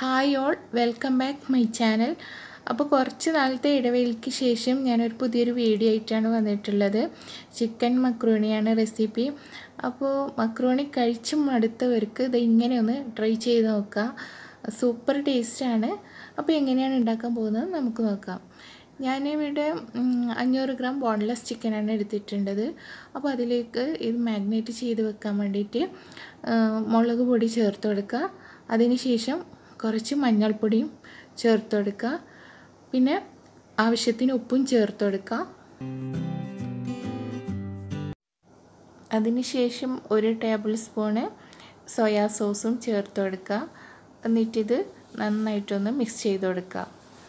hi all welcome back my channel അപ്പോൾ കുറച്ച് നാളത്തെ ഇടവേളയ്ക്ക് ശേഷം ഞാനൊരു പുതിയൊരു വീഡിയോ ആയിട്ടാണ് വന്നിട്ടുള്ളത് ചിക്കൻ മക്രോണിയാണ് റെസിപ്പി അപ്പോൾ മക്രോണി കഴിച്ച് മടുത്തവർക്ക് ഇത് ഇങ്ങനെ ഒന്ന് ട്രൈ ചെയ്ത് നോക്കുക സൂപ്പർ ടേസ്റ്റാണ് അപ്പോൾ എങ്ങനെയാണ് ഉണ്ടാക്കാൻ പോകുന്നത് നമുക്ക് നോക്കാം ഞാനിവിടെ അഞ്ഞൂറ് ഗ്രാം ബോൺലെസ് ചിക്കനാണ് എടുത്തിട്ടുള്ളത് അപ്പോൾ അതിലേക്ക് ഇത് മാഗ്നേറ്റ് ചെയ്ത് വെക്കാൻ വേണ്ടിയിട്ട് മുളക് പൊടി ചേർത്ത് കൊടുക്കുക അതിനുശേഷം കുറച്ച് മഞ്ഞൾപ്പൊടിയും ചേർത്ത് കൊടുക്കുക പിന്നെ ആവശ്യത്തിന് ഉപ്പും ചേർത്ത് കൊടുക്കുക അതിനുശേഷം ഒരു ടേബിൾ സ്പൂണ് സോയാ സോസും ചേർത്ത് കൊടുക്കുക എന്നിട്ടിത് നന്നായിട്ടൊന്ന് മിക്സ് ചെയ്ത് കൊടുക്കുക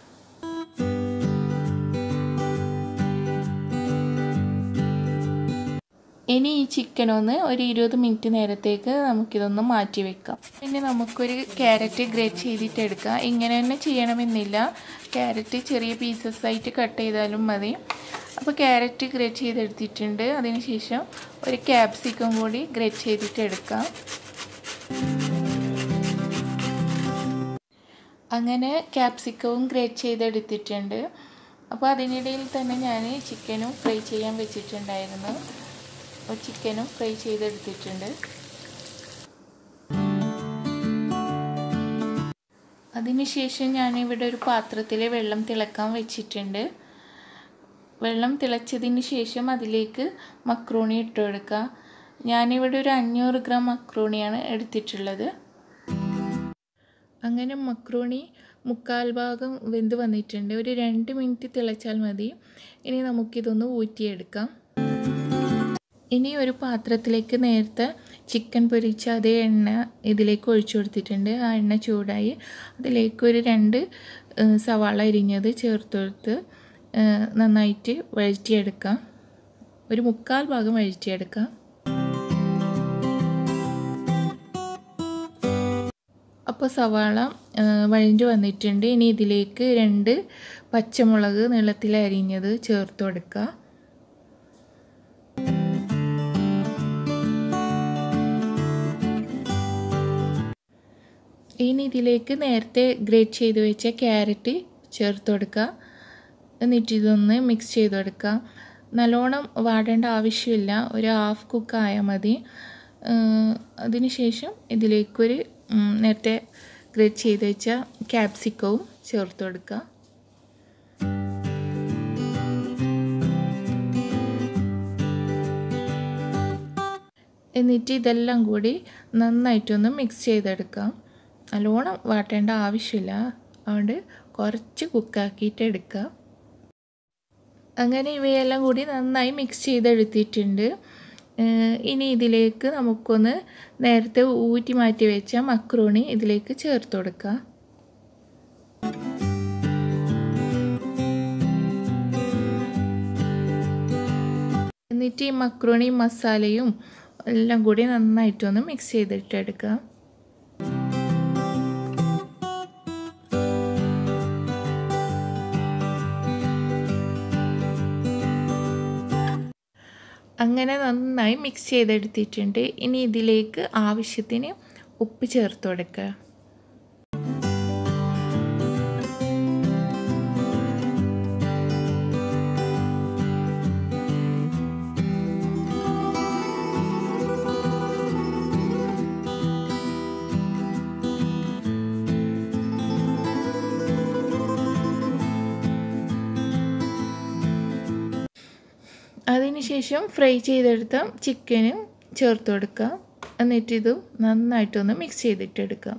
ഇനി ഈ ചിക്കൻ ഒന്ന് ഒരു ഇരുപത് മിനിറ്റ് നേരത്തേക്ക് നമുക്കിതൊന്ന് മാറ്റി വെക്കാം പിന്നെ നമുക്കൊരു ക്യാരറ്റ് ഗ്രേറ്റ് ചെയ്തിട്ട് എടുക്കാം ഇങ്ങനെ തന്നെ ചെയ്യണമെന്നില്ല ക്യാരറ്റ് ചെറിയ പീസസ് ആയിട്ട് കട്ട് ചെയ്താലും മതി അപ്പോൾ ക്യാരറ്റ് ഗ്രേറ്റ് ചെയ്തെടുത്തിട്ടുണ്ട് അതിനുശേഷം ഒരു ക്യാപ്സിക്കം കൂടി ഗ്രേറ്റ് ചെയ്തിട്ട് എടുക്കാം അങ്ങനെ ക്യാപ്സിക്കവും ഗ്രേറ്റ് ചെയ്തെടുത്തിട്ടുണ്ട് അപ്പോൾ അതിനിടയിൽ തന്നെ ഞാൻ ചിക്കനും ഫ്രൈ ചെയ്യാൻ വെച്ചിട്ടുണ്ടായിരുന്നു ചിക്കനും ഫ്രൈ ചെയ്തെടുത്തിട്ടുണ്ട് അതിനുശേഷം ഞാനിവിടെ ഒരു പാത്രത്തിൽ വെള്ളം തിളക്കാൻ വെച്ചിട്ടുണ്ട് വെള്ളം തിളച്ചതിന് ശേഷം അതിലേക്ക് മക്രോണി ഇട്ട് കൊടുക്കുക ഞാനിവിടെ ഒരു അഞ്ഞൂറ് ഗ്രാം മക്രോണിയാണ് എടുത്തിട്ടുള്ളത് അങ്ങനെ മക്രോണി മുക്കാൽ ഭാഗം വെന്ത് വന്നിട്ടുണ്ട് ഒരു രണ്ട് മിനിറ്റ് തിളച്ചാൽ മതി ഇനി നമുക്കിതൊന്ന് ഊറ്റിയെടുക്കാം ഇനി ഒരു പാത്രത്തിലേക്ക് നേരത്തെ ചിക്കൻ പൊരിച്ച അതേ എണ്ണ ഇതിലേക്ക് ഒഴിച്ചു കൊടുത്തിട്ടുണ്ട് ആ എണ്ണ ചൂടായി അതിലേക്ക് ഒരു രണ്ട് സവാള അരിഞ്ഞത് ചേർത്ത് കൊടുത്ത് നന്നായിട്ട് വഴറ്റിയെടുക്കാം ഒരു മുക്കാൽ ഭാഗം വഴറ്റിയെടുക്കാം അപ്പോൾ സവാള വഴഞ്ഞു വന്നിട്ടുണ്ട് ഇനി ഇതിലേക്ക് രണ്ട് പച്ചമുളക് നീളത്തിൽ അരിഞ്ഞത് ചേർത്ത് കൊടുക്കുക ഇനി ഇതിലേക്ക് നേരത്തെ ഗ്രേറ്റ് ചെയ്ത് വെച്ച ക്യാരറ്റ് ചേർത്ത് കൊടുക്കുക എന്നിട്ട് ഇതൊന്ന് മിക്സ് ചെയ്ത് കൊടുക്കുക നല്ലോണം വാടേണ്ട ആവശ്യമില്ല ഒരു ഹാഫ് കുക്ക് ആയാൽ മതി അതിനുശേഷം ഇതിലേക്കൊരു നേരത്തെ ഗ്രേറ്റ് ചെയ്ത് വെച്ച ക്യാപ്സിക്കവും ചേർത്ത് കൊടുക്കുക എന്നിട്ട് ഇതെല്ലാം കൂടി നന്നായിട്ടൊന്ന് മിക്സ് ചെയ്തെടുക്കാം നല്ലോണം വാട്ടേണ്ട ആവശ്യമില്ല അതുകൊണ്ട് കുറച്ച് കുക്കാക്കിയിട്ട് എടുക്കുക അങ്ങനെ ഇവയെല്ലാം കൂടി നന്നായി മിക്സ് ചെയ്തെടുത്തിട്ടുണ്ട് ഇനി ഇതിലേക്ക് നമുക്കൊന്ന് നേരത്തെ ഊറ്റി മാറ്റി വെച്ച മക്രോണി ഇതിലേക്ക് ചേർത്ത് കൊടുക്കുക എന്നിട്ട് ഈ മക്രോണി മസാലയും എല്ലാം കൂടി നന്നായിട്ടൊന്ന് മിക്സ് ചെയ്തിട്ടെടുക്കുക അങ്ങനെ നന്നായി മിക്സ് ചെയ്തെടുത്തിട്ടുണ്ട് ഇനി ഇതിലേക്ക് ആവശ്യത്തിന് ഉപ്പ് ചേർത്ത് കൊടുക്കുക അതിനുശേഷം ഫ്രൈ ചെയ്തെടുത്ത ചിക്കനും ചേർത്ത് കൊടുക്കുക എന്നിട്ട് ഇത് നന്നായിട്ടൊന്ന് മിക്സ് ചെയ്തിട്ടെടുക്കാം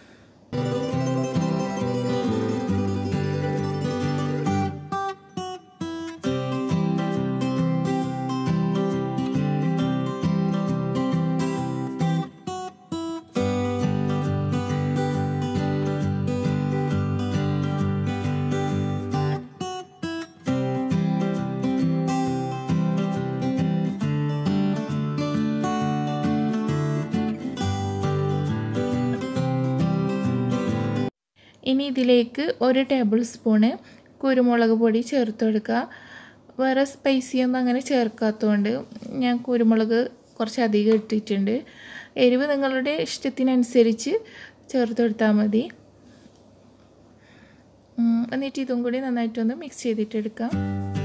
ഇനി ഇതിലേക്ക് ഒരു ടേബിൾ സ്പൂണ് കുരുമുളക് പൊടി ചേർത്ത് കൊടുക്കുക വേറെ സ്പൈസിയൊന്നും അങ്ങനെ ചേർക്കാത്തതുകൊണ്ട് ഞാൻ കുരുമുളക് കുറച്ച് അധികം ഇട്ടിട്ടുണ്ട് എരിവ് നിങ്ങളുടെ ഇഷ്ടത്തിനനുസരിച്ച് ചേർത്ത് കൊടുത്താൽ മതി എന്നിട്ട് ഇതും കൂടി നന്നായിട്ടൊന്ന് മിക്സ് ചെയ്തിട്ടെടുക്കാം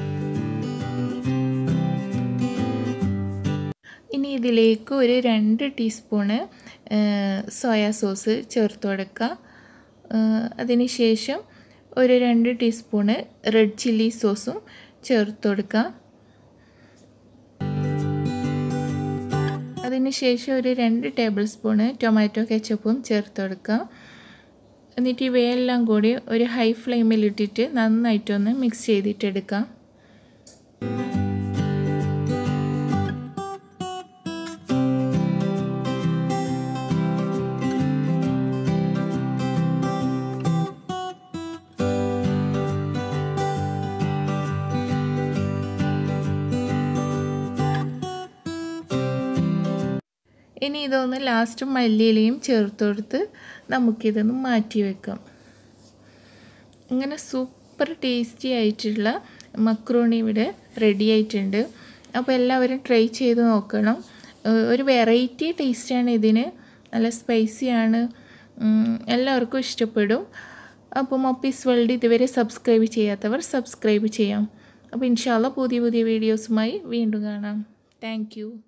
ഇനി ഇതിലേക്ക് ഒരു രണ്ട് ടീസ്പൂണ് സോയാ സോസ് ചേർത്ത് കൊടുക്കുക അതിന് ശേഷം ഒരു രണ്ട് ടീസ്പൂണ് റെഡ് ചില്ലി സോസും ചേർത്ത് കൊടുക്കുക അതിന് ശേഷം ഒരു രണ്ട് ടേബിൾ സ്പൂണ് ടൊമാറ്റോ കെച്ചപ്പും ചേർത്ത് കൊടുക്കുക എന്നിട്ട് ഇവയെല്ലാം കൂടി ഒരു ഹൈ ഫ്ലെയിമിൽ ഇട്ടിട്ട് നന്നായിട്ടൊന്ന് മിക്സ് ചെയ്തിട്ടെടുക്കാം ഇനി ഇതൊന്ന് ലാസ്റ്റ് മല്ലിയിലയും ചേർത്ത് കൊടുത്ത് നമുക്കിതൊന്ന് മാറ്റി വെക്കാം ഇങ്ങനെ സൂപ്പർ ടേസ്റ്റി ആയിട്ടുള്ള മക്രോണി ഇവിടെ റെഡി ആയിട്ടുണ്ട് അപ്പോൾ എല്ലാവരും ട്രൈ ചെയ്ത് നോക്കണം ഒരു വെറൈറ്റി ടേസ്റ്റാണ് ഇതിന് നല്ല സ്പൈസിയാണ് എല്ലാവർക്കും ഇഷ്ടപ്പെടും അപ്പോൾ മൊപ്പീസ് വേൾഡ് ഇതുവരെ സബ്സ്ക്രൈബ് ചെയ്യാത്തവർ സബ്സ്ക്രൈബ് ചെയ്യാം അപ്പോൾ ഇൻഷാല്ല പുതിയ പുതിയ വീഡിയോസുമായി വീണ്ടും കാണാം താങ്ക്